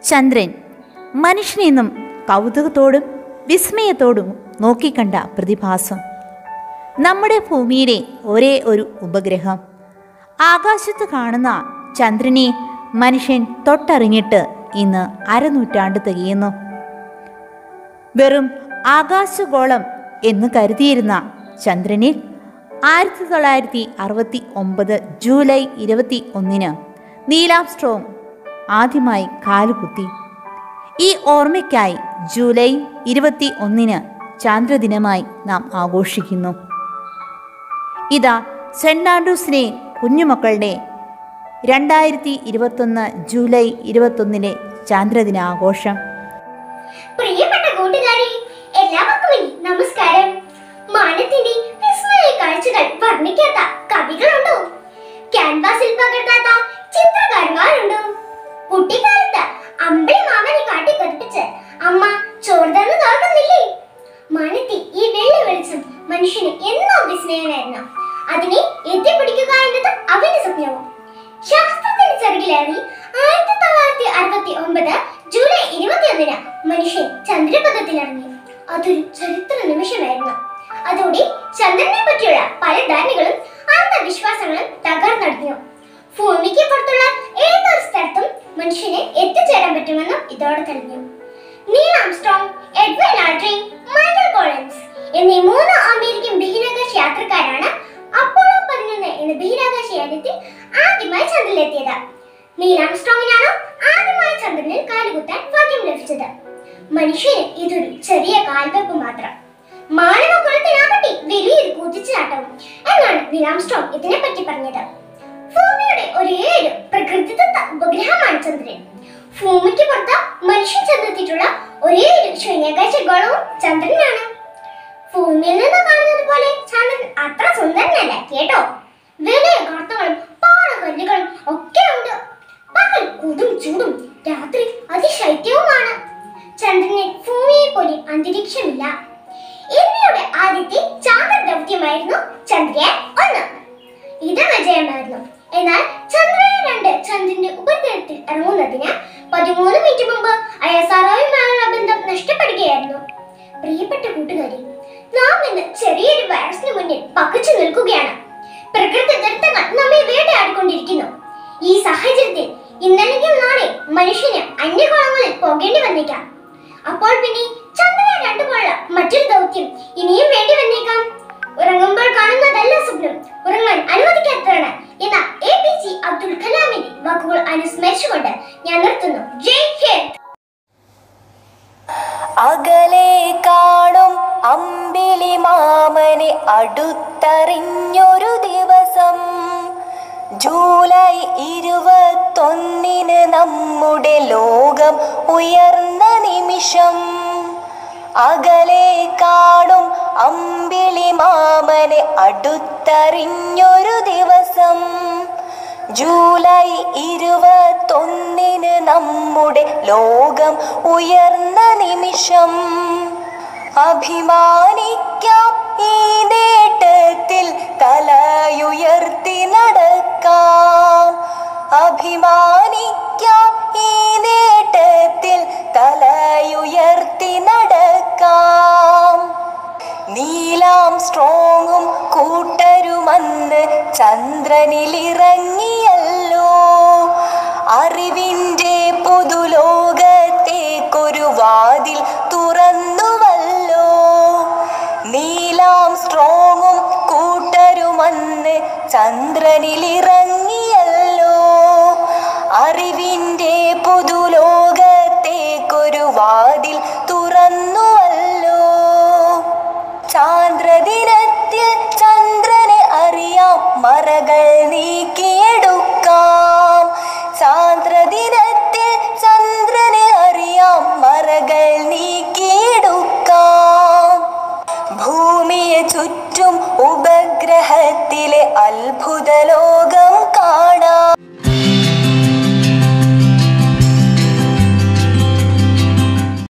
ചന്ദ്രൻ മനുഷ്യനെന്നും കൗതുകത്തോടും വിസ്മയത്തോടും നോക്കിക്കണ്ട പ്രതിഭാസം നമ്മുടെ ഭൂമിയിലെ ഒരേ ഒരു ഉപഗ്രഹം ആകാശത്ത് കാണുന്ന ചന്ദ്രനെ മനുഷ്യൻ തൊട്ടറിഞ്ഞിട്ട് ഇന്ന് അരനൂറ്റാണ്ട് തികയുന്നു വെറും ആകാശഗോളം എന്ന് കരുതിയിരുന്ന ചന്ദ്രനിൽ ആയിരത്തി തൊള്ളായിരത്തി അറുപത്തി ഒമ്പത് ജൂലൈ ഇരുപത്തി ഒന്നിന് നീലാംസ്ട്രോങ് ആദ്യമായി കാലുകുത്തി ഈ ഓർമ്മയ്ക്കായി ജൂലൈ ഇരുപത്തി ഒന്നിന് ചാന്ദ്രദിനമായി നാം ആഘോഷിക്കുന്നു ഇതാ സെന്റ് ആൻഡ്രൂസിനെ കുഞ്ഞുമക്കളുടെ രണ്ടായിരത്തി ഇരുപത്തൊന്ന് ജൂലൈ ഇരുപത്തൊന്നിലെ ചാന്ദ്രദിനാഘോഷം പ്രിയപ്പെട്ട കൂട്ടുകാരെ എല്ലാവർക്കും ഇനി നമസ്കാരം മാനത്തിന്റെ വിസ്മയ കാഴ്ചകൾ വർണ്ണിക്കാത്ത കവികളുണ്ടോ ക്യാൻവാസിൽ പകർത്താത്ത ചിത്രകാരന്മാരുണ്ടോ കുട്ടിക്കാലത്ത് അമ്പിളി മാമനെ കാട്ടി കൽപ്പിച്ച് അമ്മ ചോറ് തന്നു തോർക്കുന്നില്ലേ മാനത്തി ഈ വെള്ളി വെളിച്ചം മനുഷ്യന് എന്നോ വിസ്മയമായിരുന്നു അതിനെ എത്തിപ്പിടിക്കുക എന്നത് അവന്റെ സ്വപ്നവും ശാസ്ത്രത്തിന്റെ ചെറുകിലേറി ആയിരത്തി തൊള്ളായിരത്തി അറുപത്തി ഒമ്പത് ജൂലൈ ഇരുപത്തിയൊന്നിന് മനുഷ്യൻ ചന്ദ്രപഥത്തിലിറങ്ങി അതൊരു ചരിത്ര നിമിഷമായിരുന്നു അതോടെ ചന്ദ്രനെ പറ്റിയുള്ള പല ധാരണകളും അന്ധവിശ്വാസങ്ങളും തകർന്നടിഞ്ഞു ഭൂമിക്ക് പുറത്തുള്ള ഏതൊരു സ്ഥലത്തും മനുഷ്യന് എത്തിച്ചേരാൻ പറ്റുമെന്നും ഇതോടെ തെളിഞ്ഞു Neil Armstrong Edwin Aldrin Michael Collins എന്നീ മൂന്ന് അമേരിക്കൻ ബഹിരാകാശ യാത്രക്കാരാണ് അപ്പോളോ പതിനൊന്ന് എന്ന ബഹിരാകാശ യാനത്തിൽ ആദ്യമായി ചന്ദ്രനിലെത്തിയത് നീൽ ആംസ്ട്രോങ്ങിനാണ് ആദ്യമായി ചന്ദ്രനിൽ കാലുകുത്താൻ ഭാഗ്യം ലഭിച്ചത് മനുഷ്യന് ഇതൊരു ചെറിയ കാൽവെപ്പ് മാത്രം മാനവകുലത്തിനാകട്ടെ വലിയൊരു കുതിച്ചുചാട്ടവും എന്നാണ് നീൽ ആംസ്ട്രോങ് ഇതിനെ പറ്റി പറഞ്ഞത് ഭൂമിയുടെ ഒരേ ഒരു പ്രകൃതിദത്ത ഉപഗ്രഹമാണ് ചന്ദ്രൻ ഭൂമിക്ക് പുറത്ത് മനുഷ്യൻ ചെന്നെത്തിയിട്ടുള്ള ഒരേ ഒരു ശൂന്യാകാശ ഗോളവും ചന്ദ്രനാണ് ഭൂമിയിൽ നിന്ന് കാണുന്നത് പോലെ ചന്ദ്രൻ അത്ര സുന്ദരനല്ല കേട്ടോ വലിയ ഗർത്തങ്ങളും പാറകല്ലുകളും ഒക്കെ ഉണ്ട് പകൽ കൊടും ചൂടും രാത്രി അതിശൈത്യവുമാണ് ചന്ദ്രനിൽ ഭൂമിയെ പോലെ അന്തരീക്ഷമില്ല ഇന്ത്യയുടെ ആദ്യത്തെ ചാന്ദ്ര ദൗത്യമായിരുന്നു ചന്ദ്രയാൻ ഒന്ന് ഇത് വിജയമായിരുന്നു എന്നാൽ ചന്ദ്രയാൻ രണ്ട് ചന്ദ്രന്റെ ഉപഗ്രഹത്തിൽ ഇറങ്ങുന്നതിന് പതിമൂന്ന് മിനിറ്റ് മുമ്പ് അയസാറോയുമായുള്ള ബന്ധം നഷ്ടപ്പെടുകയായിരുന്നു പ്രിയപ്പെട്ട കൂട്ടുകാരി നാം ഇന്ന് ചെറിയൊരു വൈറസിന് മുന്നിൽ പകച്ചു നിൽക്കുകയാണ് പ്രകൃതി ദുരന്തങ്ങൾ നമ്മെ വേട്ടയാടിക്കൊണ്ടിരിക്കുന്നു ഈ സാഹചര്യത്തിൽ ഇന്നല്ലെങ്കിൽ നാളെ മനുഷ്യന് അന്യകോളങ്ങളിൽ പോകേണ്ടി വന്നേക്കാം അപ്പോൾ പിന്നെ ചന്ദ്രയാൻ രണ്ടു പോലുള്ള മറ്റൊരു ദൗത്യം ഇനിയും വേണ്ടി വന്നേക്കാം ഉറങ്ങുമ്പോൾ കാണുന്നതല്ല സ്വപ്നം ഉറങ്ങാൻ അനുവദിക്കാത്തതാണ് എന്ന എ പി ജെ അബ്ദുൽ കലാമിന്റെ വാക്കുകൾ അനുസ്മരിച്ചുകൊണ്ട് ഞാൻ നിർത്തുന്നു ജയ് ഹിന്ദ് അകലെ കാണും അമ്പിളി മാമനെ അടുത്തറിഞ്ഞൊരു ദിവസം ജൂലൈ ഇരുപത്തൊന്നിന് നമ്മുടെ ലോകം ഉയർന്ന നിമിഷം അകലെ കാണും അമ്പിളി മാമനെ അടുത്തറിഞ്ഞൊരു ദിവസം ജൂലൈ ഇരുപത്തൊന്നിന് നമ്മുടെ ലോകം ഉയർന്ന നിമിഷം അഭിമാനിക്കാം ഈ നേട്ടത്തിൽ തലയുയർത്തി നടക്കാം അഭിമാനിക്കാം ഈ നേട്ടത്തിൽ തലയുയർത്തി നടക്കാം നീലാം സ്ട്രോങ്ങും കൂട്ടരുമന്ന് ചന്ദ്രനിലിറങ്ങിയല്ലോ അറിവിൻ്റെ പുതുലോകത്തേക്കൊരു വാതിൽ തുറന്നുവല്ലോ നീലാം സ്ട്രോങ്ങും കൂട്ടരുമന്ന് ചന്ദ്രനിലിറ